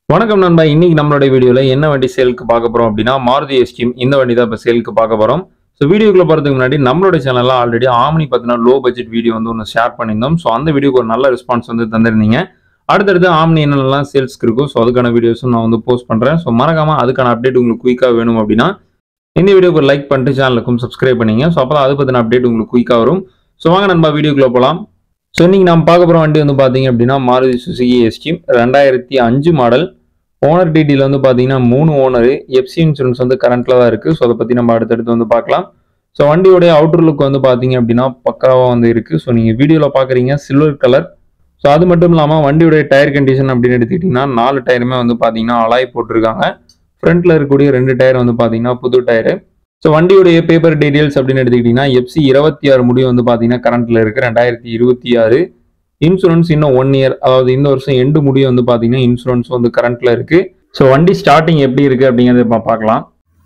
வணக்கம் நண்பா இன்னைக்கு நம்மளோட வீடியோல என்ன வண்டி சேலுக்கு பார்க்க போறோம் அப்படின்னா மாருதி எஸ்டீம் இந்த வண்டி தான் இப்போ சேலுக்கு பார்க்க போறோம் ஸோ வீடியோக்குள்ள போறதுக்கு முன்னாடி நம்மளோட சேனல்ல ஆல்ரெடி ஆம்னி பத்தின லோ பட்ஜெட் வீடியோ வந்து ஒன்று ஷேர் பண்ணியிருந்தோம் ஸோ அந்த வீடியோக்கு ஒரு நல்ல ரெஸ்பான்ஸ் வந்து தந்திருந்தீங்க அடுத்தடுத்து ஆம்னி என்னென்னலாம் சேல்ஸ்க்கு இருக்கும் ஸோ அதுக்கான வீடியோஸும் நான் வந்து போஸ்ட் பண்றேன் ஸோ மறக்காம அதுக்கான அப்டேட் உங்களுக்கு குயிக்காக வேணும் அப்படின்னா இந்த வீடியோக்கு லைக் பண்ணிட்டு சேனலுக்கும் சப்ஸ்கிரைப் பண்ணீங்க ஸோ அப்போ அது பத்தின அப்டேட் உங்களுக்கு குயிக்காக வரும் ஸோ வாங்க நண்பா வீடியோக்குள்ள போகலாம் ஸோ இன்னைக்கு நம்ம பார்க்க போகிற வண்டி வந்து பார்த்தீங்க அப்படின்னா மாருதி சுசுகி எஸ்டீம் ரெண்டாயிரத்தி அஞ்சு மாடல் ஓனர் டீட்டெயில் வந்து பார்த்தீங்கன்னா மூணு ஓனர் எஃப்சி இன்சூரன்ஸ் வந்து கரண்ட்ல தான் இருக்குது ஸோ அதை பற்றி நம்ம அடுத்தடுத்து வந்து பார்க்கலாம் ஸோ வண்டியோடைய அவுட்டர் லுக் வந்து பார்த்தீங்க அப்படின்னா பக்காவாக வந்து இருக்குது ஸோ நீங்கள் வீடியோவில் பார்க்குறீங்க சில்வர் கலர் ஸோ அது மட்டும் இல்லாமல் வண்டியோடைய டயர் கண்டிஷன் அப்படின்னு எடுத்துக்கிட்டிங்கன்னா நாலு டயருமே வந்து பார்த்தீங்கன்னா அலாய் போட்டிருக்காங்க ஃப்ரண்ட்டில் இருக்கக்கூடிய ரெண்டு டயர் வந்து பார்த்தீங்கன்னா புது டயரு ஸோ வண்டியுடைய பேப்பர் டீடைல்ஸ் அப்படின்னு எடுத்துக்கிட்டிங்கன்னா எஃப்சி இருபத்தி ஆறு முடிவு வந்து பார்த்தீங்கன்னா கரண்ட்டில் இருக்குது ரெண்டாயிரத்தி இருபத்தி ஆறு இன்சூரன்ஸ் இன்னும் ஒன் இயர் அதாவது இந்த வருஷம் எண்டு முடிய வந்து பார்த்தீங்கன்னா இன்சூரன்ஸ் வந்து கரண்ட்டில் இருக்குது ஸோ வண்டி ஸ்டார்டிங் எப்படி இருக்குது அப்படிங்கிறத இப்போ பார்க்கலாம்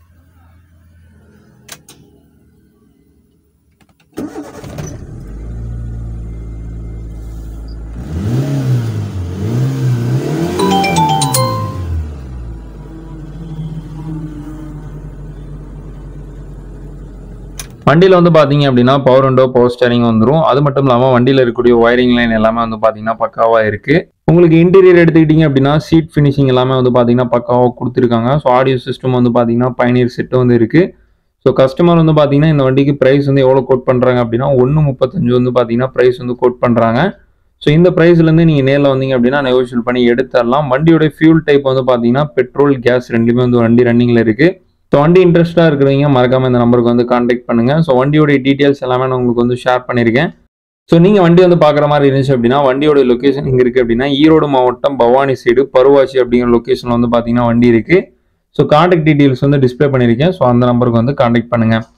வண்டியில் வந்து பார்த்தீங்க அப்படின்னா பவர் விண்டோ பவர் ஸ்டேரிங் வந்துடும் அது மட்டும் இல்லாமல் வண்டியில் இருக்கக்கூடிய ஒயரிங் லைன் எல்லாமே வந்து பார்த்தீங்கன்னா பக்காவாக இருக்குது உங்களுக்கு இன்டீரியர் எடுத்துக்கிட்டிங்க அப்படின்னா சீட் ஃபினிஷிங் எல்லாமே வந்து பார்த்தீங்கன்னா பக்காவாக கொடுத்துருக்காங்க ஸோ ஆடியோ சிஸ்டம் வந்து பார்த்தீங்கன்னா பயனியர் செட்டு வந்து இருக்குது ஸோ கஸ்டமர் வந்து பார்த்தீங்கன்னா இந்த வண்டிக்கு ப்ரைஸ் வந்து எவ்வளோ கோட் பண்ணுறாங்க அப்படின்னா ஒன்று முப்பத்தஞ்சு வந்து பார்த்தீங்கன்னா ப்ரைஸ் வந்து கோட் பண்ணுறாங்க ஸோ இந்த ப்ரைஸ்லேருந்து நீங்கள் நேரில் வந்தீங்க அப்படின்னா நெகோஷியல் பண்ணி எடுத்துடலாம் வண்டியோட ஃபியூல் டைப் வந்து பார்த்தீங்கன்னா பெட்ரோல் கேஸ் ரெண்டுமே வந்து வண்டி ரன்னிங்கில் இருக்குது ஸோ வண்டி இன்ட்ரெஸ்ட்டாக இருக்கிறவங்க மறக்காம இந்த நம்பருக்கு வந்து காண்டாக்ட் பண்ணுங்க ஸோ வண்டியோட டீட்டெயில்ஸ் எல்லாமே நான் உங்களுக்கு வந்து ஷேர் பண்ணியிருக்கேன் ஸோ நீங்கள் வண்டி வந்து பார்க்குற மாதிரி இருந்துச்சு அப்படின்னா வண்டியோட லொக்கேஷன் இங்கே இருக்குது அப்படின்னா ஈரோடு மாவட்டம் பவானி சைடு பருவாச்சி அப்படிங்கிற லொக்கேஷனில் வந்து பார்த்தீங்கன்னா வண்டி இருக்குது ஸோ காண்டாக்ட் டீட்டெயில்ஸ் வந்து டிஸ்ப்ளே பண்ணியிருக்கேன் ஸோ அந்த நம்பருக்கு வந்து காண்டாக்ட் பண்ணுங்கள்